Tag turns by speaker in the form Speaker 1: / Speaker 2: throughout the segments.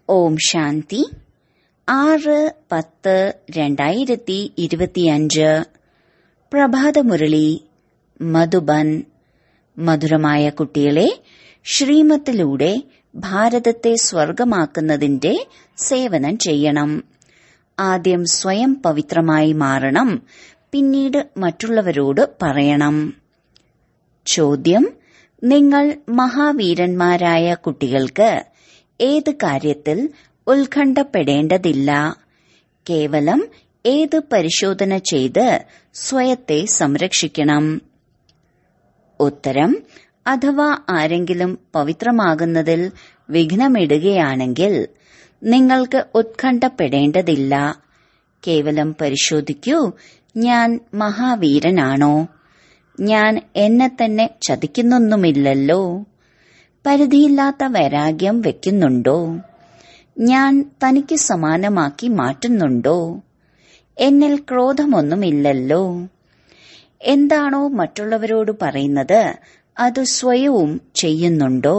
Speaker 1: ഓം ശാന്തി ആറ് പത്ത് രണ്ടായിരത്തി ഇരുപത്തിയഞ്ച് പ്രഭാതമുരളി മധുബൻ മധുരമായ കുട്ടികളെ ശ്രീമത്തിലൂടെ ഭാരതത്തെ സ്വർഗമാക്കുന്നതിന്റെ സേവനം ചെയ്യണം ആദ്യം സ്വയം പവിത്രമായി മാറണം പിന്നീട് മറ്റുള്ളവരോട് പറയണം ചോദ്യം നിങ്ങൾ മഹാവീരന്മാരായ കുട്ടികൾക്ക് ഏത് കാര്യത്തിൽ ഉത്കണ്ഠപ്പെടേണ്ടതില്ല കേവലം ഏത് പരിശോധന ചെയ്ത് സ്വയത്തെ സംരക്ഷിക്കണം ഉത്തരം അഥവാ ആരെങ്കിലും പവിത്രമാകുന്നതിൽ വിഘ്നമിടുകയാണെങ്കിൽ നിങ്ങൾക്ക് ഉത്കണ്ഠപ്പെടേണ്ടതില്ല കേവലം പരിശോധിക്കൂ ഞാൻ മഹാവീരനാണോ ഞാൻ എന്നെ തന്നെ ചതിക്കുന്നൊന്നുമില്ലല്ലോ പരിധിയില്ലാത്ത വൈരാഗ്യം വെക്കുന്നുണ്ടോ ഞാൻ തനിക്ക് സമാനമാക്കി മാറ്റുന്നുണ്ടോ എന്നിൽ ക്രോധമൊന്നുമില്ലല്ലോ എന്താണോ മറ്റുള്ളവരോട് പറയുന്നത് അത് സ്വയവും ചെയ്യുന്നുണ്ടോ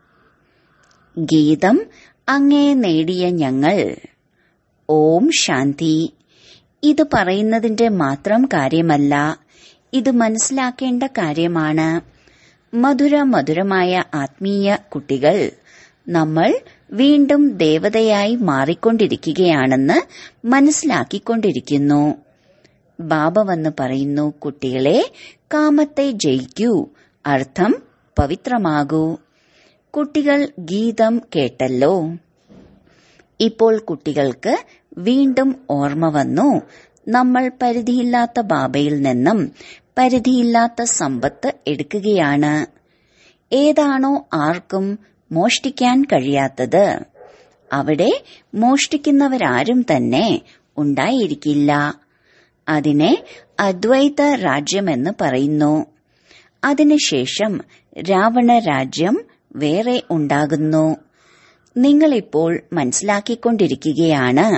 Speaker 1: ഗീതം അങ്ങേ നേടിയ ഞങ്ങൾ ഓം ശാന്തി ഇത് പറയുന്നതിന്റെ മാത്രം കാര്യമല്ല ഇത് മനസ്സിലാക്കേണ്ട കാര്യമാണ് മധുര മധുരമായ ആത്മീയ കുട്ടികൾ നമ്മൾ വീണ്ടും ദേവതയായി മാറിക്കൊണ്ടിരിക്കുകയാണെന്ന് മനസ്സിലാക്കിക്കൊണ്ടിരിക്കുന്നു ബാബ വന്ന് പറയുന്നു കുട്ടികളെ കാമത്തെ ജയിക്കൂ അർത്ഥം പവിത്രമാകൂ കുട്ടികൾ ഗീതം കേട്ടല്ലോ ഇപ്പോൾ കുട്ടികൾക്ക് വീണ്ടും ഓർമ്മ വന്നു നമ്മൾ പരിധിയില്ലാത്ത ബാബയിൽ നിന്നും പരിധിയില്ലാത്ത സമ്പത്ത് എടുക്കുകയാണ് ഏതാണോ ആർക്കും മോഷ്ടിക്കാൻ കഴിയാത്തത് അവിടെ മോഷ്ടിക്കുന്നവരാരും തന്നെ ഉണ്ടായിരിക്കില്ല അതിനെ അദ്വൈത രാജ്യമെന്ന് പറയുന്നു അതിനുശേഷം രാവണ രാജ്യം വേറെ ഉണ്ടാകുന്നു നിങ്ങളിപ്പോൾ മനസ്സിലാക്കിക്കൊണ്ടിരിക്കുകയാണ്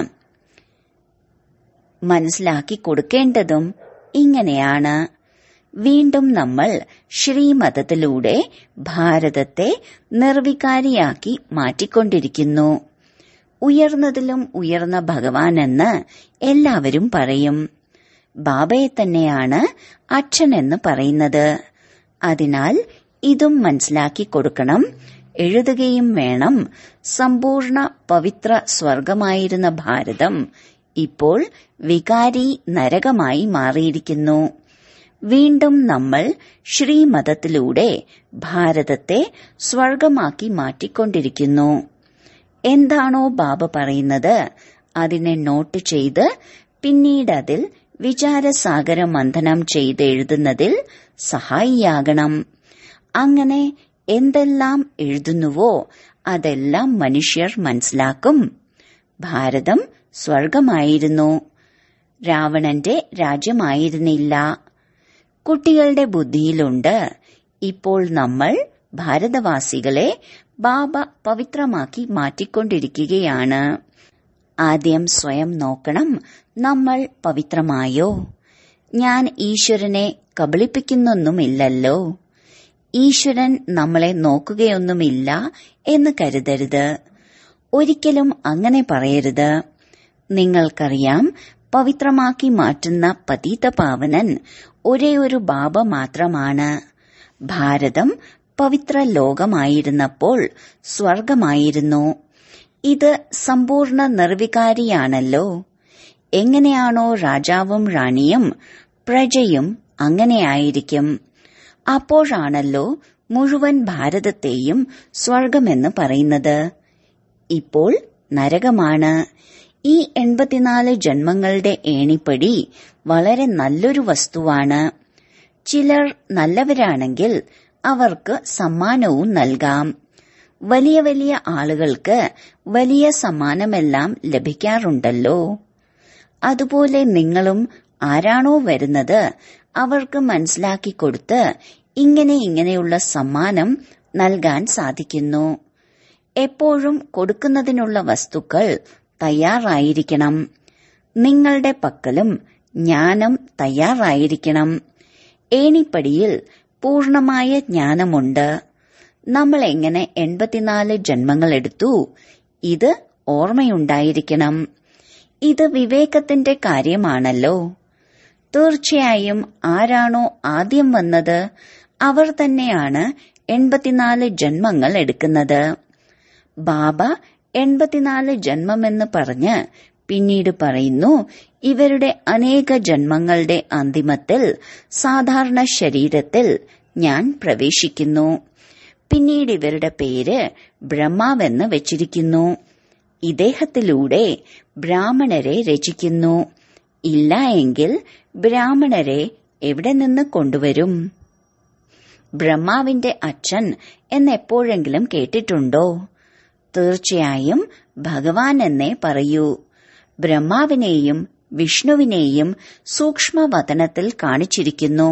Speaker 1: മനസ്സിലാക്കി കൊടുക്കേണ്ടതും ഇങ്ങനെയാണ് വീണ്ടും നമ്മൾ ശ്രീമതത്തിലൂടെ ഭാരതത്തെ നിർവികാരിയാക്കി മാറ്റിക്കൊണ്ടിരിക്കുന്നു ഉയർന്നതിലും ഉയർന്ന ഭഗവാൻ എന്ന് എല്ലാവരും പറയും ബാബയെ തന്നെയാണ് അച്ഛൻ എന്ന് പറയുന്നത് അതിനാൽ ഇതും മനസ്സിലാക്കി കൊടുക്കണം എഴുതുകയും വേണം സമ്പൂർണ്ണ പവിത്ര സ്വർഗമായിരുന്ന ഭാരതം ഇപ്പോൾ വികാരി നരകമായി മാറിയിരിക്കുന്നു വീണ്ടും നമ്മൾ ശ്രീമതത്തിലൂടെ ഭാരതത്തെ സ്വർഗമാക്കി മാറ്റിക്കൊണ്ടിരിക്കുന്നു എന്താണോ ബാബ പറയുന്നത് അതിനെ നോട്ട് ചെയ്ത് പിന്നീട് അതിൽ വിചാരസാഗര മന്ഥനം ചെയ്ത് എഴുതുന്നതിൽ സഹായിയാകണം അങ്ങനെ എന്തെല്ലാം എഴുതുന്നുവോ അതെല്ലാം മനുഷ്യർ മനസ്സിലാക്കും ഭാരതം സ്വർഗമായിരുന്നു രാവണന്റെ രാജ്യമായിരുന്നില്ല കുട്ടികളുടെ ബുദ്ധിയിലുണ്ട് ഇപ്പോൾ നമ്മൾ ഭാരതവാസികളെ ബാബ പവിത്രമാക്കി മാറ്റിക്കൊണ്ടിരിക്കുകയാണ് ആദ്യം സ്വയം നോക്കണം നമ്മൾ പവിത്രമായോ ഞാൻ ഈശ്വരനെ കബളിപ്പിക്കുന്നൊന്നുമില്ലല്ലോ ഈശ്വരൻ നമ്മളെ നോക്കുകയൊന്നുമില്ല എന്ന് കരുതരുത് ഒരിക്കലും അങ്ങനെ പറയരുത് നിങ്ങൾക്കറിയാം പവിത്രമാക്കി മാറ്റുന്ന പതീത പാവനൻ ഒരേ ഒരു ബാബ മാത്രമാണ് ഭാരതം പവിത്ര ലോകമായിരുന്നപ്പോൾ സ്വർഗമായിരുന്നു ഇത് സമ്പൂർണ്ണ നിർവികാരിയാണല്ലോ എങ്ങനെയാണോ രാജാവും റാണിയും പ്രജയും അങ്ങനെയായിരിക്കും അപ്പോഴാണല്ലോ മുഴുവൻ ഭാരതത്തെയും സ്വർഗമെന്ന് പറയുന്നത് ഇപ്പോൾ നരകമാണ് ഈ എൺപത്തിനാല് ജന്മങ്ങളുടെ ഏണിപ്പടി വളരെ നല്ലൊരു വസ്തുവാണ് ചിലർ നല്ലവരാണെങ്കിൽ അവർക്ക് സമ്മാനവും നൽകാം വലിയ വലിയ ആളുകൾക്ക് വലിയ സമ്മാനമെല്ലാം ലഭിക്കാറുണ്ടല്ലോ അതുപോലെ നിങ്ങളും ആരാണോ വരുന്നത് അവർക്ക് മനസ്സിലാക്കി കൊടുത്ത് ഇങ്ങനെ ഇങ്ങനെയുള്ള സമ്മാനം നൽകാൻ സാധിക്കുന്നു എപ്പോഴും കൊടുക്കുന്നതിനുള്ള വസ്തുക്കൾ തയ്യാറായിരിക്കണം നിങ്ങളുടെ പക്കലും ജ്ഞാനം തയ്യാറായിരിക്കണം ഏണിപ്പടിയിൽ പൂർണമായ ജ്ഞാനമുണ്ട് നമ്മൾ എങ്ങനെ എൺപത്തിനാല് ജന്മങ്ങൾ എടുത്തു ഇത് ഓർമ്മയുണ്ടായിരിക്കണം ഇത് വിവേകത്തിന്റെ കാര്യമാണല്ലോ തീർച്ചയായും ആരാണോ ആദ്യം വന്നത് അവർ തന്നെയാണ് എൺപത്തിനാല് ജന്മങ്ങൾ എടുക്കുന്നത് ബാബ എൺപത്തിനാല് ജന്മമെന്ന് പറഞ്ഞ് പിന്നീട് പറയുന്നു ഇവരുടെ അനേക ജന്മങ്ങളുടെ അന്തിമത്തിൽ സാധാരണ ശരീരത്തിൽ ഞാൻ പ്രവേശിക്കുന്നു പിന്നീട് ഇവരുടെ പേര് ബ്രഹ്മാവെന്ന് വെച്ചിരിക്കുന്നു ഇദ്ദേഹത്തിലൂടെ ബ്രാഹ്മണരെ രചിക്കുന്നു ഇല്ല എങ്കിൽ ബ്രാഹ്മണരെ എവിടെ നിന്ന് കൊണ്ടുവരും ബ്രഹ്മാവിന്റെ അച്ഛൻ എന്നെപ്പോഴെങ്കിലും കേട്ടിട്ടുണ്ടോ തീർച്ചയായും ഭഗവാൻ എന്നേ പറയൂ ബ്രഹ്മാവിനെയും വിഷ്ണുവിനെയും സൂക്ഷ്മവതനത്തിൽ കാണിച്ചിരിക്കുന്നു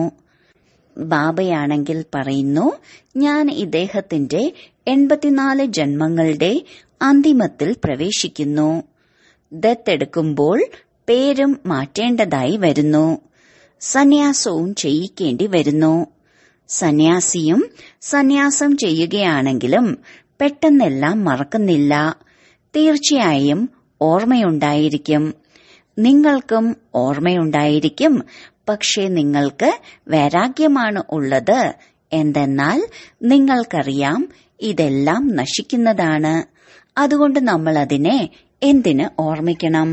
Speaker 1: ബാബയാണെങ്കിൽ പറയുന്നു ഞാൻ ഇദ്ദേഹത്തിന്റെ എൺപത്തിനാല് ജന്മങ്ങളുടെ അന്തിമത്തിൽ പ്രവേശിക്കുന്നു ദത്തെടുക്കുമ്പോൾ പേരും മാറ്റേണ്ടതായി വരുന്നു സന്യാസവും ചെയ്യിക്കേണ്ടി വരുന്നു സന്യാസിയും സന്യാസം ചെയ്യുകയാണെങ്കിലും പെട്ടെന്നെല്ലാം മറക്കുന്നില്ല തീർച്ചയായും ഓർമ്മയുണ്ടായിരിക്കും നിങ്ങൾക്കും ഓർമ്മയുണ്ടായിരിക്കും പക്ഷേ നിങ്ങൾക്ക് വൈരാഗ്യമാണ് ഉള്ളത് എന്തെന്നാൽ നിങ്ങൾക്കറിയാം ഇതെല്ലാം നശിക്കുന്നതാണ് അതുകൊണ്ട് നമ്മൾ അതിനെ എന്തിന് ഓർമ്മിക്കണം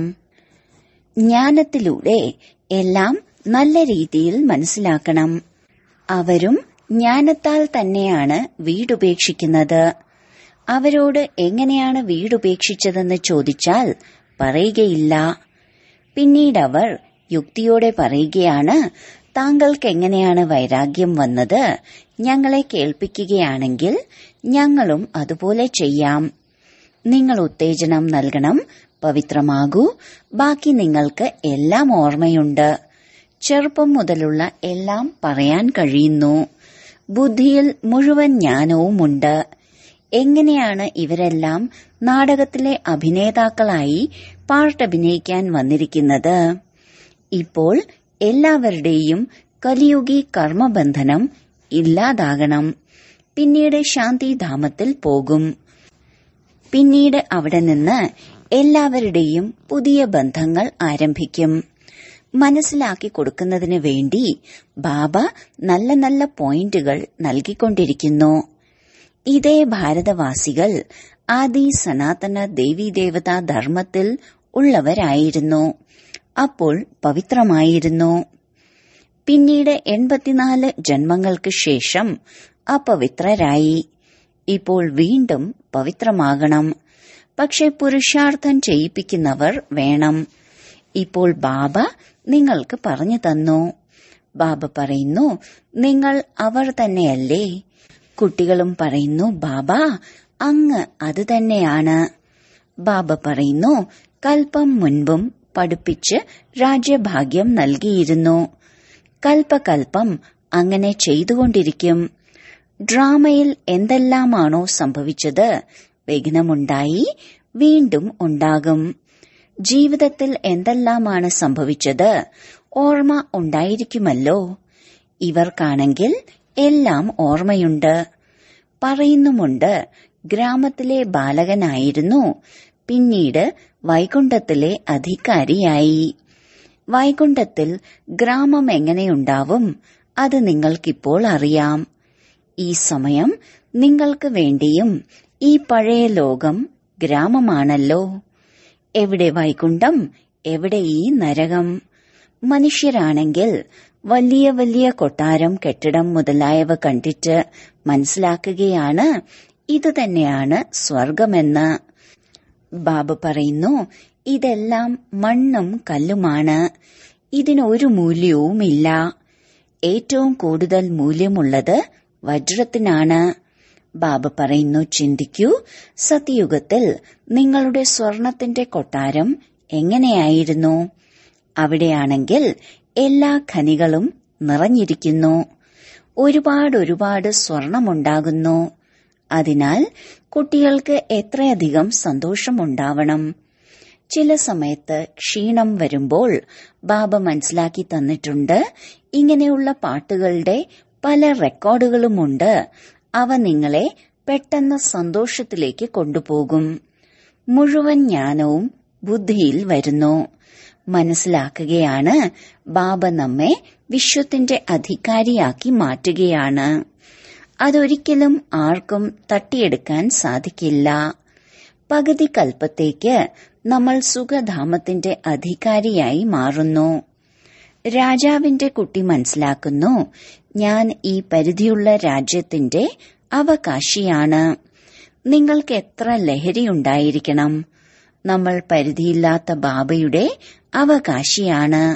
Speaker 1: ജ്ഞാനത്തിലൂടെ എല്ലാം നല്ല രീതിയിൽ മനസ്സിലാക്കണം അവരും ജ്ഞാനത്താൽ തന്നെയാണ് വീടുപേക്ഷിക്കുന്നത് അവരോട് എങ്ങനെയാണ് വീടുപേക്ഷിച്ചതെന്ന് ചോദിച്ചാൽ പറയുകയില്ല പിന്നീട് അവർ യുക്തിയോടെ പറയുകയാണ് താങ്കൾക്ക് എങ്ങനെയാണ് വൈരാഗ്യം വന്നത് ഞങ്ങളെ കേൾപ്പിക്കുകയാണെങ്കിൽ ഞങ്ങളും അതുപോലെ ചെയ്യാം നിങ്ങൾ ഉത്തേജനം നൽകണം പവിത്രമാകൂ ബാക്കി നിങ്ങൾക്ക് എല്ലാം ഓർമ്മയുണ്ട് ചെറുപ്പം മുതലുള്ള എല്ലാം പറയാൻ കഴിയുന്നു ബുദ്ധിയിൽ മുഴുവൻ ജ്ഞാനവുമുണ്ട് എങ്ങനെയാണ് ഇവരെല്ലാം നാടകത്തിലെ അഭിനേതാക്കളായി പാട്ടഭിനയിക്കാൻ വന്നിരിക്കുന്നത് ഇപ്പോൾ എല്ലാവരുടെയും കലിയുഗി കർമ്മബന്ധനം ഇല്ലാതാകണം പിന്നീട് ശാന്തിധാമത്തിൽ പോകും പിന്നീട് അവിടെ നിന്ന് എല്ലാവരുടെയും പുതിയ ബന്ധങ്ങൾ ആരംഭിക്കും മനസ്സിലാക്കി കൊടുക്കുന്നതിന് വേണ്ടി ബാബ നല്ല നല്ല പോയിന്റുകൾ നൽകിക്കൊണ്ടിരിക്കുന്നു ഇതേ ഭാരതവാസികൾ ആദി സനാതന ദേവീദേവതാ ധർമ്മത്തിൽ ഉള്ളവരായിരുന്നു അപ്പോൾ പവിത്രമായിരുന്നു പിന്നീട് എൺപത്തിനാല് ജന്മങ്ങൾക്ക് ശേഷം അപവിത്രരായി ഇപ്പോൾ വീണ്ടും പവിത്രമാകണം പക്ഷെ പുരുഷാർത്ഥം ചെയ്യിപ്പിക്കുന്നവർ വേണം ഇപ്പോൾ ബാബ നിങ്ങൾക്ക് പറഞ്ഞു തന്നു ബാബ പറയുന്നു നിങ്ങൾ അവർ തന്നെയല്ലേ കുട്ടികളും പറയുന്നു ബാബ അങ്ങ് അത് തന്നെയാണ് ബാബ പറയുന്നു കൽപ്പം മുൻപും പഠിപ്പിച്ച് രാജ്യഭാഗ്യം നൽകിയിരുന്നു കൽപ്പകൽപ്പം അങ്ങനെ ചെയ്തുകൊണ്ടിരിക്കും ഡ്രാമയിൽ എന്തെല്ലാമാണോ സംഭവിച്ചത് വിഘ്നമുണ്ടായി വീണ്ടും ഉണ്ടാകും ജീവിതത്തിൽ എന്തെല്ലാമാണ് സംഭവിച്ചത് ഓർമ്മ ഉണ്ടായിരിക്കുമല്ലോ ഇവർക്കാണെങ്കിൽ എല്ലാം ഓർമ്മയുണ്ട് പറയുന്നുമുണ്ട് ഗ്രാമത്തിലെ ബാലകനായിരുന്നു പിന്നീട് വൈകുണ്ഠത്തിലെ അധികാരിയായി വൈകുണ്ഠത്തിൽ ഗ്രാമം എങ്ങനെയുണ്ടാവും അത് നിങ്ങൾക്കിപ്പോൾ അറിയാം ഈ സമയം നിങ്ങൾക്ക് വേണ്ടിയും ഈ പഴയ ലോകം ഗ്രാമമാണല്ലോ എവിടെ വൈകുണ്ഠം എവിടെ ഈ നരകം മനുഷ്യരാണെങ്കിൽ വലിയ വലിയ കൊട്ടാരം കെട്ടിടം മുതലായവ കണ്ടിട്ട് മനസ്സിലാക്കുകയാണ് ഇത് തന്നെയാണ് സ്വർഗമെന്ന് ബാബ പറയുന്നു ഇതെല്ലാം മണ്ണും കല്ലുമാണ് ഇതിനൊരു മൂല്യവുമില്ല ഏറ്റവും കൂടുതൽ മൂല്യമുള്ളത് വജ്രത്തിനാണ് ബാബ പറയുന്നു ചിന്തിക്കൂ സത്യയുഗത്തിൽ നിങ്ങളുടെ സ്വർണത്തിന്റെ കൊട്ടാരം എങ്ങനെയായിരുന്നു അവിടെയാണെങ്കിൽ എല്ലാ ഖനികളും നിറഞ്ഞിരിക്കുന്നു ഒരുപാട് ഒരുപാട് സ്വർണമുണ്ടാകുന്നു അതിനാൽ കുട്ടികൾക്ക് എത്രയധികം സന്തോഷമുണ്ടാവണം ചില സമയത്ത് ക്ഷീണം വരുമ്പോൾ ബാബ മനസ്സിലാക്കി തന്നിട്ടുണ്ട് ഇങ്ങനെയുള്ള പാട്ടുകളുടെ പല റെക്കോർഡുകളുമുണ്ട് അവ നിങ്ങളെ പെട്ടെന്ന് സന്തോഷത്തിലേക്ക് കൊണ്ടുപോകും മുഴുവൻ ജ്ഞാനവും ബുദ്ധിയിൽ വരുന്നു മനസ്സിലാക്കുകയാണ് ബാബ നമ്മെ വിശ്വത്തിന്റെ അധികാരിയാക്കി മാറ്റുകയാണ് അതൊരിക്കലും ആർക്കും തട്ടിയെടുക്കാൻ സാധിക്കില്ല പകുതി കൽപ്പത്തേക്ക് നമ്മൾ സുഖധാമത്തിന്റെ അധികാരിയായി മാറുന്നു രാജാവിന്റെ കുട്ടി മനസ്സിലാക്കുന്നു ഞാൻ ഈ പരിധിയുള്ള രാജ്യത്തിന്റെ അവകാശിയാണ് നിങ്ങൾക്ക് എത്ര ലഹരിയുണ്ടായിരിക്കണം നമ്മൾ പരിധിയില്ലാത്ത ബാബയുടെ അവകാശിയാണ്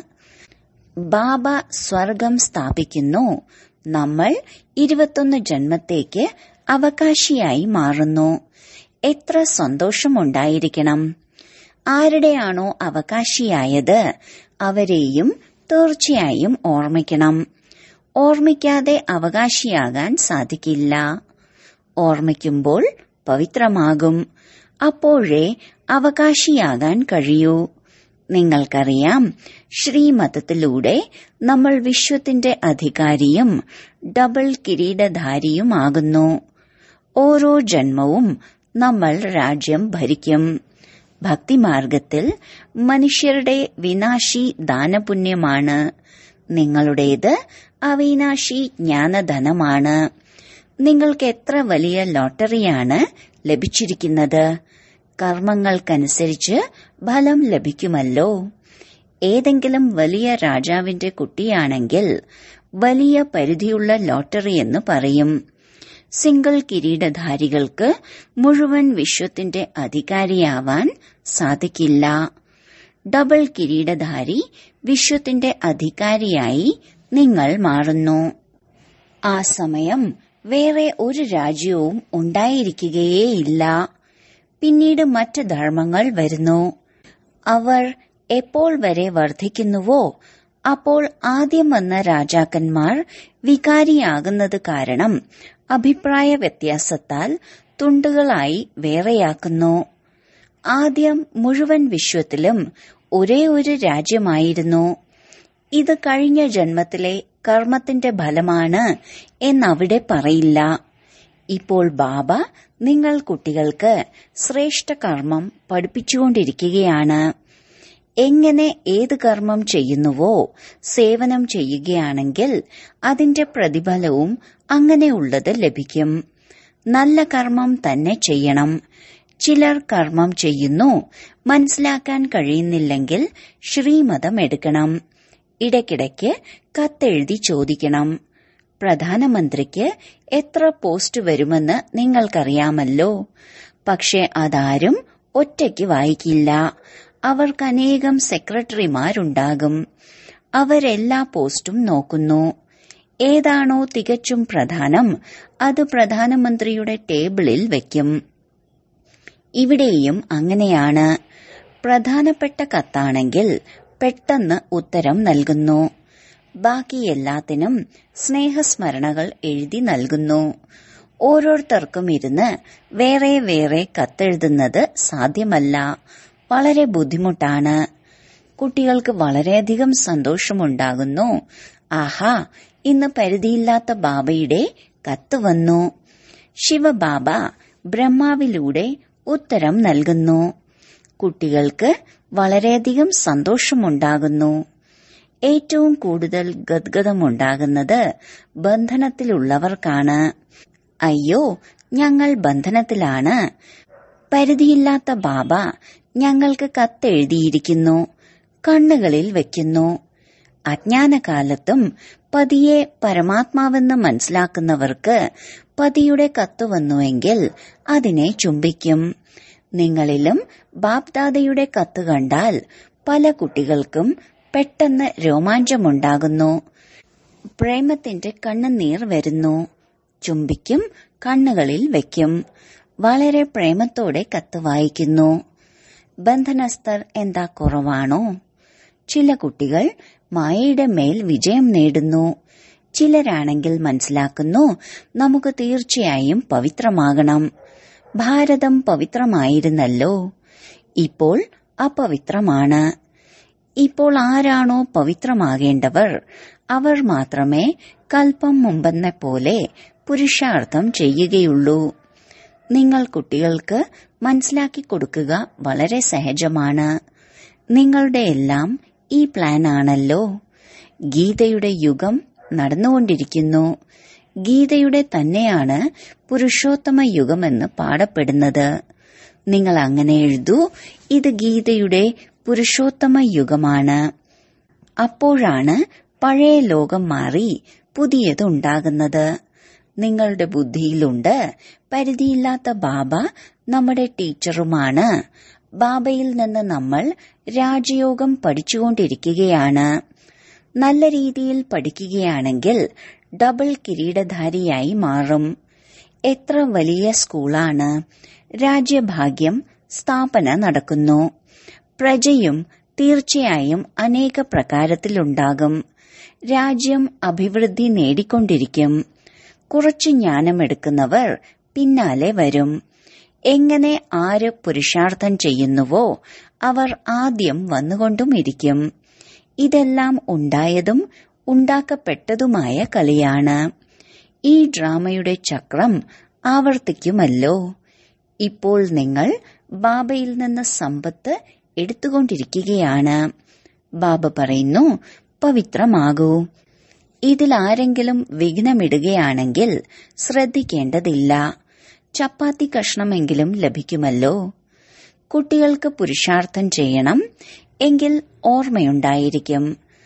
Speaker 1: ബാബ സ്വർഗം സ്ഥാപിക്കുന്നു നമ്മൾ ഇരുപത്തൊന്ന് ജന്മത്തേക്ക് അവകാശിയായി മാറുന്നു എത്ര സന്തോഷമുണ്ടായിരിക്കണം ആരുടെയാണോ അവകാശിയായത് അവരെയും തീർച്ചയായും ഓർമ്മിക്കണം ഓർമ്മിക്കാതെ അവകാശിയാകാൻ സാധിക്കില്ല ഓർമ്മിക്കുമ്പോൾ പവിത്രമാകും അപ്പോഴേ അവകാശിയാകാൻ കഴിയൂ നിങ്ങൾക്കറിയാം ശ്രീമതത്തിലൂടെ നമ്മൾ വിശ്വത്തിന്റെ അധികാരിയും ഡബിൾ കിരീടധാരിയുമാകുന്നു ഓരോ ജന്മവും നമ്മൾ രാജ്യം ഭരിക്കും ഭക്തിമാർഗത്തിൽ മനുഷ്യരുടെ വിനാശി ദാനപുണ്യമാണ് നിങ്ങളുടേത് അവിനാശി ജ്ഞാനധനമാണ് നിങ്ങൾക്ക് എത്ര വലിയ ലോട്ടറിയാണ് ലഭിച്ചിരിക്കുന്നത് കർമ്മങ്ങൾക്കനുസരിച്ച് ഫലം ലഭിക്കുമല്ലോ ഏതെങ്കിലും വലിയ രാജാവിന്റെ കുട്ടിയാണെങ്കിൽ വലിയ പരിധിയുള്ള ലോട്ടറി എന്ന് പറയും സിംഗിൾ കിരീടധാരികൾക്ക് മുഴുവൻ വിശ്വത്തിന്റെ അധികാരിയാവാൻ സാധിക്കില്ല ഡബിൾ കിരീടധാരി വിശ്വത്തിന്റെ അധികാരിയായി നിങ്ങൾ മാറുന്നു ആ സമയം വേറെ ഒരു രാജ്യവും ഉണ്ടായിരിക്കുകയേയില്ല പിന്നീട് മറ്റ് ധർമ്മങ്ങൾ വരുന്നു അവർ എപ്പോൾ വരെ വർദ്ധിക്കുന്നുവോ അപ്പോൾ ആദ്യം വന്ന രാജാക്കന്മാർ വികാരിയാകുന്നത് കാരണം അഭിപ്രായ വ്യത്യാസത്താൽ തുണ്ടുകളായി വേറെയാക്കുന്നു ആദ്യം മുഴുവൻ വിശ്വത്തിലും ഒരേ ഒരു രാജ്യമായിരുന്നു ഇത് കഴിഞ്ഞ ജന്മത്തിലെ കർമ്മത്തിന്റെ ഫലമാണ് എന്നവിടെ പറയില്ല ഇപ്പോൾ ബാബ നിങ്ങൾ കുട്ടികൾക്ക് ശ്രേഷ്ഠ കർമ്മം പഠിപ്പിച്ചുകൊണ്ടിരിക്കുകയാണ് എങ്ങനെ ഏത് കർമ്മം ചെയ്യുന്നുവോ സേവനം ചെയ്യുകയാണെങ്കിൽ അതിന്റെ പ്രതിഫലവും അങ്ങനെയുള്ളത് ലഭിക്കും നല്ല കർമ്മം തന്നെ ചെയ്യണം ചിലർ കർമ്മം ചെയ്യുന്നു മനസ്സിലാക്കാൻ കഴിയുന്നില്ലെങ്കിൽ ശ്രീമതം എടുക്കണം ഇടയ്ക്കിടയ്ക്ക് കത്തെഴുതി ചോദിക്കണം പ്രധാനമന്ത്രിക്ക് എത്ര പോസ്റ്റ് വരുമെന്ന് നിങ്ങൾക്കറിയാമല്ലോ പക്ഷെ അതാരും ഒറ്റയ്ക്ക് വായിക്കില്ല അവർക്ക് അനേകം സെക്രട്ടറിമാരുണ്ടാകും അവരെല്ലാ പോസ്റ്റും നോക്കുന്നു ഏതാണോ തികച്ചും പ്രധാനം അത് പ്രധാനമന്ത്രിയുടെ ടേബിളിൽ വയ്ക്കും ഇവിടെയും അങ്ങനെയാണ് പ്രധാനപ്പെട്ട കത്താണെങ്കിൽ പെട്ടെന്ന് ഉത്തരം നൽകുന്നു ബാക്കി എല്ലാത്തിനും സ്നേഹസ്മരണകൾ എഴുതി നൽകുന്നു ഓരോരുത്തർക്കും ഇരുന്ന് വേറെ വേറെ കത്തെഴുതുന്നത് സാധ്യമല്ല വളരെ ബുദ്ധിമുട്ടാണ് കുട്ടികൾക്ക് വളരെയധികം സന്തോഷമുണ്ടാകുന്നു ആഹാ ഇന്ന് പരിധിയില്ലാത്ത ബാബയുടെ കത്ത് വന്നു ശിവബാബ ബ്രഹ്മാവിലൂടെ ഉത്തരം നൽകുന്നു കുട്ടികൾക്ക് വളരെയധികം സന്തോഷമുണ്ടാകുന്നു ഏറ്റവും കൂടുതൽ ഗദ്ഗതമുണ്ടാകുന്നത് ബന്ധനത്തിലുള്ളവർക്കാണ് അയ്യോ ഞങ്ങൾ ബന്ധനത്തിലാണ് പരിധിയില്ലാത്ത ബാബ ഞങ്ങൾക്ക് കത്തെഴുതിയിരിക്കുന്നു കണ്ണുകളിൽ വയ്ക്കുന്നു അജ്ഞാനകാലത്തും പതിയെ പരമാത്മാവെന്ന് മനസ്സിലാക്കുന്നവർക്ക് പതിയുടെ കത്ത് വന്നുവെങ്കിൽ അതിനെ ചുംബിക്കും നിങ്ങളിലും ബാപ്ദാദയുടെ കത്ത് കണ്ടാൽ പല കുട്ടികൾക്കും പെട്ടെന്ന് രോമാഞ്ചമുണ്ടാകുന്നു പ്രേമത്തിന്റെ കണ്ണുനീർ വരുന്നു ചുംബിക്കും കണ്ണുകളിൽ വയ്ക്കും വളരെ പ്രേമത്തോടെ കത്ത് വായിക്കുന്നു ബന്ധനസ്ഥർ എന്താ കുറവാണോ ചില കുട്ടികൾ മായയുടെ മേൽ വിജയം നേടുന്നു ചിലരാണെങ്കിൽ മനസ്സിലാക്കുന്നു നമുക്ക് തീർച്ചയായും പവിത്രമാകണം ഭാരതം പവിത്രമായിരുന്നല്ലോ ഇപ്പോൾ അപവിത്രമാണ് ഇപ്പോൾ ആരാണോ പവിത്രമാകേണ്ടവർ അവർ മാത്രമേ കൽപ്പം മുമ്പെന്ന പോലെ പുരുഷാർത്ഥം ചെയ്യുകയുള്ളൂ നിങ്ങൾ കുട്ടികൾക്ക് മനസ്സിലാക്കി കൊടുക്കുക വളരെ സഹജമാണ് നിങ്ങളുടെ എല്ലാം ഈ പ്ലാൻ ആണല്ലോ ഗീതയുടെ യുഗം നടന്നുകൊണ്ടിരിക്കുന്നു ഗീതയുടെ തന്നെയാണ് പുരുഷോത്തമ യുഗമെന്ന് പാടപ്പെടുന്നത് നിങ്ങൾ അങ്ങനെ എഴുതൂ ഇത് ഗീതയുടെ പുരുഷോത്തമ യുഗമാണ് അപ്പോഴാണ് പഴയ ലോകം മാറി പുതിയത് ഉണ്ടാകുന്നത് നിങ്ങളുടെ ബുദ്ധിയിലുണ്ട് പരിധിയില്ലാത്ത ബാബ നമ്മുടെ ടീച്ചറുമാണ് ബാബയിൽ നിന്ന് നമ്മൾ രാജയോഗം പഠിച്ചുകൊണ്ടിരിക്കുകയാണ് നല്ല രീതിയിൽ പഠിക്കുകയാണെങ്കിൽ ഡബിൾ കിരീടധാരിയായി മാറും എത്ര വലിയ സ്കൂളാണ് രാജ്യഭാഗ്യം സ്ഥാപന നടക്കുന്നു പ്രജയും തീർച്ചയായും അനേക പ്രകാരത്തിലുണ്ടാകും രാജ്യം അഭിവൃദ്ധി നേടിക്കൊണ്ടിരിക്കും കുറച്ചു ജ്ഞാനമെടുക്കുന്നവർ പിന്നാലെ വരും എങ്ങനെ ആര് പുരുഷാർത്ഥം ചെയ്യുന്നുവോ അവർ ആദ്യം വന്നുകൊണ്ടും ഇരിക്കും ഇതെല്ലാം ഉണ്ടായതും ഉണ്ടാക്കപ്പെട്ടതുമായ കളിയാണ് ഈ ഡ്രാമയുടെ ചക്രം ആവർത്തിക്കുമല്ലോ ഇപ്പോൾ നിങ്ങൾ ബാബയിൽ നിന്ന് സമ്പത്ത് എടുത്തുകൊണ്ടിരിക്കുകയാണ് ബാബ പറയുന്നു പവിത്രമാകൂ ഇതിൽ ആരെങ്കിലും വിഘ്നമിടുകയാണെങ്കിൽ ശ്രദ്ധിക്കേണ്ടതില്ല ചപ്പാത്തി കഷ്ണമെങ്കിലും ലഭിക്കുമല്ലോ കുട്ടികൾക്ക് പുരുഷാർത്ഥം ചെയ്യണം എങ്കിൽ ഓർമ്മയുണ്ടായിരിക്കും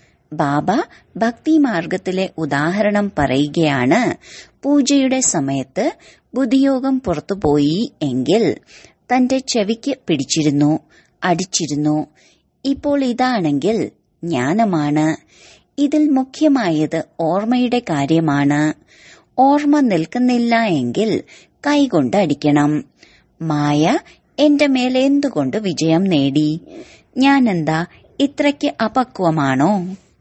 Speaker 1: ബാബ ഭക്തിമാർഗത്തിലെ ഉദാഹരണം പറയുകയാണ് പൂജയുടെ സമയത്ത് ബുദ്ധിയോഗം പുറത്തുപോയി എങ്കിൽ തന്റെ ചെവിക്ക് പിടിച്ചിരുന്നു അടിച്ചിരുന്നു ഇപ്പോൾ ഇതാണെങ്കിൽ ജ്ഞാനമാണ് ഇതിൽ മുഖ്യമായത് ഓർമ്മയുടെ കാര്യമാണ് ഓർമ്മ നിൽക്കുന്നില്ല എങ്കിൽ കൈകൊണ്ട് അടിക്കണം മായ എന്റെ മേൽ എന്തുകൊണ്ട് വിജയം നേടി ഞാൻ എന്താ ഇത്രയ്ക്ക് അപക്വമാണോ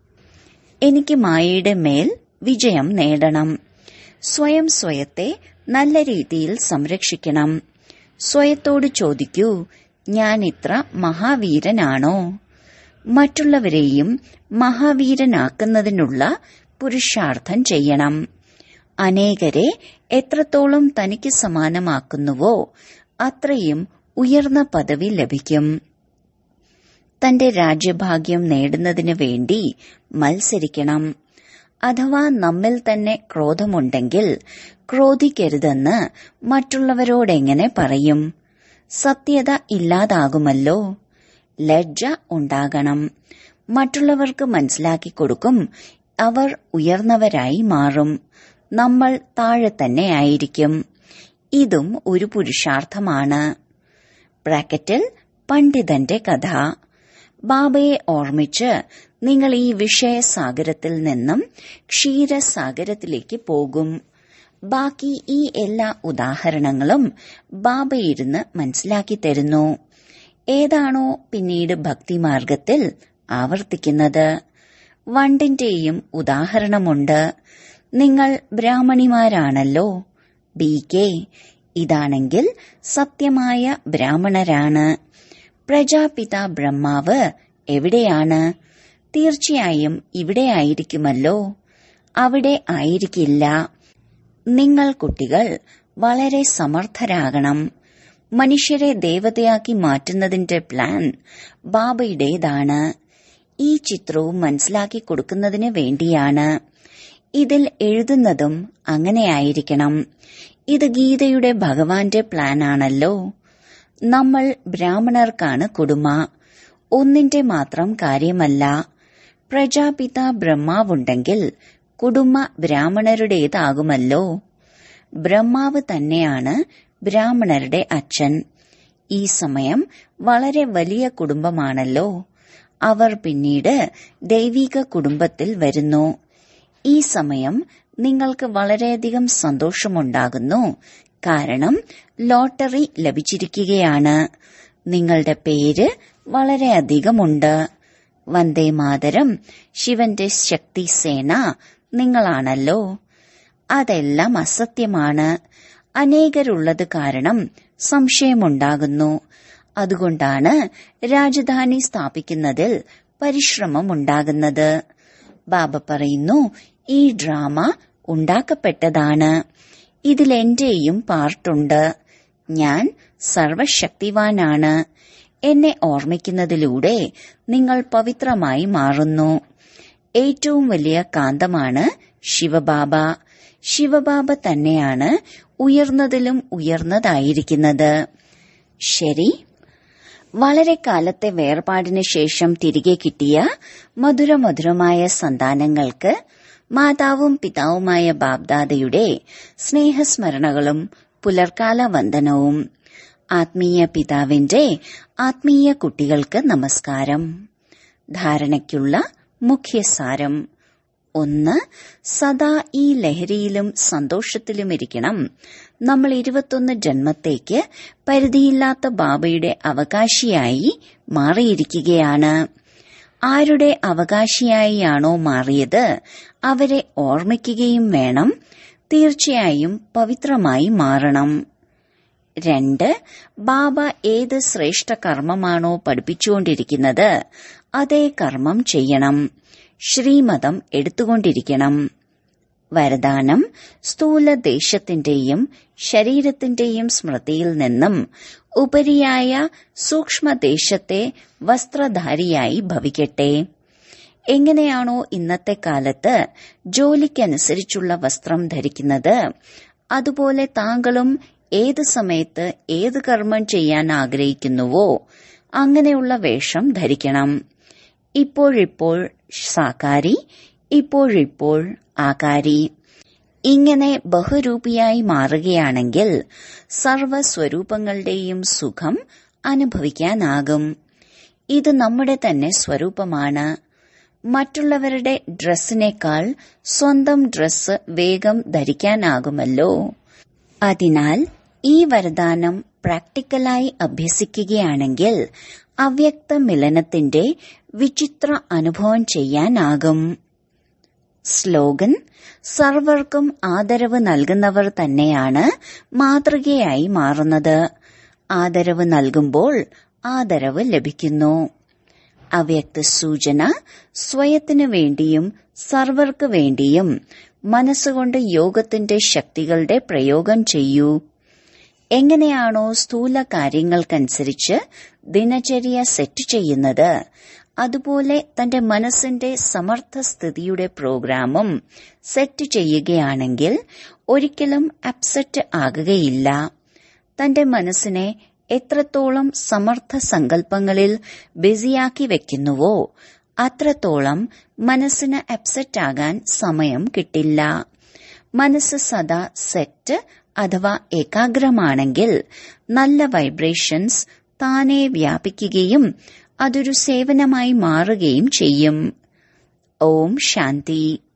Speaker 1: എനിക്ക് മായയുടെ മേൽ വിജയം നേടണം സ്വയം സ്വയത്തെ നല്ല രീതിയിൽ സംരക്ഷിക്കണം സ്വയത്തോട് ചോദിക്കൂ ഞാൻ ഇത്ര മഹാവീരനാണോ മറ്റുള്ളവരെയും മഹാവീരനാക്കുന്നതിനുള്ള പുരുഷാർത്ഥം ചെയ്യണം അനേകരെ എത്രത്തോളം തനിക്ക് സമാനമാക്കുന്നുവോ അത്രയും ഉയർന്ന പദവി ലഭിക്കും തന്റെ രാജ്യഭാഗ്യം നേടുന്നതിന് വേണ്ടി മത്സരിക്കണം അഥവാ നമ്മിൽ തന്നെ ക്രോധമുണ്ടെങ്കിൽ ക്രോധിക്കരുതെന്ന് മറ്റുള്ളവരോടെങ്ങനെ പറയും സത്യത ഇല്ലാതാകുമല്ലോ ലജ്ജ ഉണ്ടാകണം മറ്റുള്ളവർക്ക് മനസ്സിലാക്കി കൊടുക്കും അവർ ഉയർന്നവരായി മാറും നമ്മൾ താഴെ തന്നെ ആയിരിക്കും ഇതും ഒരു പുരുഷാർത്ഥമാണ് ബ്രാക്കറ്റിൽ പണ്ഡിതന്റെ കഥ ബാബയെ ഓർമ്മിച്ച് നിങ്ങൾ ഈ വിഷയസാഗരത്തിൽ നിന്നും ക്ഷീരസാഗരത്തിലേക്ക് പോകും ബാക്കി ഈ എല്ലാ ഉദാഹരണങ്ങളും ബാബയിരുന്ന് മനസ്സിലാക്കി തരുന്നു ഏതാണോ പിന്നീട് ഭക്തിമാർഗത്തിൽ ആവർത്തിക്കുന്നത് വണ്ടിന്റെയും ഉദാഹരണമുണ്ട് നിങ്ങൾ ബ്രാഹ്മണിമാരാണല്ലോ ബി കെ ഇതാണെങ്കിൽ സത്യമായ ബ്രാഹ്മണരാണ് പ്രജാപിത ബ്രഹ്മാവ് എവിടെയാണ് തീർച്ചയായും ഇവിടെ ആയിരിക്കുമല്ലോ അവിടെ ആയിരിക്കില്ല നിങ്ങൾ കുട്ടികൾ വളരെ സമർത്ഥരാകണം മനുഷ്യരെ ദേവതയാക്കി മാറ്റുന്നതിന്റെ പ്ലാൻ ബാബയുടേതാണ് ഈ ചിത്രവും മനസ്സിലാക്കി കൊടുക്കുന്നതിന് വേണ്ടിയാണ് ഇതിൽ എഴുതുന്നതും അങ്ങനെയായിരിക്കണം ഇത് ഗീതയുടെ ഭഗവാന്റെ പ്ലാനാണല്ലോ നമ്മൾ ബ്രാഹ്മണർക്കാണ് കുടുമ ഒന്നിന്റെ മാത്രം കാര്യമല്ല പ്രജാപിത ബ്രഹ്മാവുണ്ടെങ്കിൽ കുടുംബ ബ്രാഹ്മണരുടേതാകുമല്ലോ ബ്രഹ്മാവ് തന്നെയാണ് ബ്രാഹ്മണരുടെ അച്ഛൻ ഈ സമയം വളരെ വലിയ കുടുംബമാണല്ലോ അവർ പിന്നീട് ദൈവിക കുടുംബത്തിൽ വരുന്നു ഈ സമയം നിങ്ങൾക്ക് വളരെയധികം സന്തോഷമുണ്ടാകുന്നു കാരണം ലോട്ടറി ലഭിച്ചിരിക്കുകയാണ് നിങ്ങളുടെ പേര് വളരെയധികമുണ്ട് വന്ദേ മാതരം ശിവന്റെ ശക്തി സേന നിങ്ങളാണല്ലോ അതെല്ലാം അസത്യമാണ് അനേകരുള്ളത് കാരണം സംശയമുണ്ടാകുന്നു അതുകൊണ്ടാണ് രാജധാനി സ്ഥാപിക്കുന്നതിൽ പരിശ്രമമുണ്ടാകുന്നത് ബാബ പറയുന്നു ഈ ഡ്രാമ ഉണ്ടാക്കപ്പെട്ടതാണ് ഇതിൽ എന്റെയും പാർട്ടുണ്ട് ഞാൻ സർവശക്തിവാനാണ് എന്നെ ഓർമ്മിക്കുന്നതിലൂടെ നിങ്ങൾ പവിത്രമായി മാറുന്നു ഏറ്റവും വലിയ കാന്തമാണ് ശിവബാബ ശിവബാബ തന്നെയാണ് ഉയർന്നതിലും ഉയർന്നതായിരിക്കുന്നത് ശരി വളരെ കാലത്തെ വേർപാടിന് ശേഷം തിരികെ കിട്ടിയ മധുരമധുരമായ സന്താനങ്ങൾക്ക് മാതാവും പിതാവുമായ ബാബ്ദാദയുടെ സ്നേഹസ്മരണകളും പുലർക്കാല വന്ദനവും ആത്മീയ പിതാവിന്റെ ആത്മീയ കുട്ടികൾക്ക് നമസ്കാരം ധാരണയ്ക്കുള്ള മുഖ്യസാരം ഒന്ന് സദാ ഈ ലഹരിയിലും സന്തോഷത്തിലുമിരിക്കണം നമ്മൾ ഇരുപത്തൊന്ന് ജന്മത്തേക്ക് പരിധിയില്ലാത്ത ബാബയുടെ അവകാശിയായി മാറിയിരിക്കുകയാണ് ആരുടെ അവകാശിയായിയാണോ മാറിയത് അവരെ ഓർമ്മിക്കുകയും വേണം തീർച്ചയായും പവിത്രമായി മാറണം രണ്ട് ബാബ ഏത് ശ്രേഷ്ഠ കർമ്മമാണോ പഠിപ്പിച്ചുകൊണ്ടിരിക്കുന്നത് അതേ കർമ്മം ചെയ്യണം ശ്രീമതം എടുത്തുകൊണ്ടിരിക്കണം വരദാനം സ്ഥൂല ദേശത്തിന്റെയും ശരീരത്തിന്റെയും സ്മൃതിയിൽ നിന്നും ഉപരിയായ സൂക്ഷ്മദേശത്തെ വസ്ത്രധാരിയായി ഭവിക്കട്ടെ എങ്ങനെയാണോ ഇന്നത്തെ കാലത്ത് ജോലിക്കനുസരിച്ചുള്ള വസ്ത്രം ധരിക്കുന്നത് അതുപോലെ താങ്കളും ഏത് സമയത്ത് ഏത് കർമ്മം ചെയ്യാൻ ആഗ്രഹിക്കുന്നുവോ അങ്ങനെയുള്ള വേഷം ധരിക്കണം ഇപ്പോഴിപ്പോൾ സാകാരി ഇപ്പോഴിപ്പോൾ ആകാരി ഇങ്ങനെ ബഹുരൂപിയായി മാറുകയാണെങ്കിൽ സർവസ്വരൂപങ്ങളുടെയും സുഖം അനുഭവിക്കാനാകും ഇത് നമ്മുടെ തന്നെ സ്വരൂപമാണ് മറ്റുള്ളവരുടെ ഡ്രസ്സിനേക്കാൾ സ്വന്തം ഡ്രസ്സ് വേഗം ധരിക്കാനാകുമല്ലോ അതിനാൽ ഈ വരദാനം പ്രാക്ടിക്കലായി അഭ്യസിക്കുകയാണെങ്കിൽ അവ്യക്ത മിലനത്തിന്റെ വിചിത്ര അനുഭവം ചെയ്യാനാകും സ്ലോഗൻ സർവർക്കും ആദരവ് നൽകുന്നവർ തന്നെയാണ് മാതൃകയായി മാറുന്നത് ആദരവ് നൽകുമ്പോൾ ആദരവ് ലഭിക്കുന്നു അവ്യക്ത സൂചന സ്വയത്തിനു വേണ്ടിയും സർവർക്ക് വേണ്ടിയും മനസ്സുകൊണ്ട് യോഗത്തിന്റെ ശക്തികളുടെ പ്രയോഗം ചെയ്യൂ എങ്ങനെയാണോ സ്ഥൂല കാര്യങ്ങൾക്കനുസരിച്ച് ദിനചര്യ സെറ്റ് ചെയ്യുന്നത് അതുപോലെ തന്റെ മനസ്സിന്റെ സമർത്ഥ സ്ഥിതിയുടെ പ്രോഗ്രാമും സെറ്റ് ചെയ്യുകയാണെങ്കിൽ ഒരിക്കലും അപ്സെറ്റ് ആകുകയില്ല തന്റെ മനസ്സിനെ എത്രത്തോളം സമർത്ഥ സങ്കല്പങ്ങളിൽ ബിസിയാക്കി വെക്കുന്നുവോ അത്രത്തോളം മനസ്സിന് അപ്സെറ്റ് ആകാൻ സമയം കിട്ടില്ല മനസ്സ് സദാ സെറ്റ് അഥവാ ഏകാഗ്രമാണെങ്കിൽ നല്ല വൈബ്രേഷൻസ് താനെ വ്യാപിക്കുകയും അതൊരു സേവനമായി മാറുകയും ചെയ്യും ഓം ശാന്തി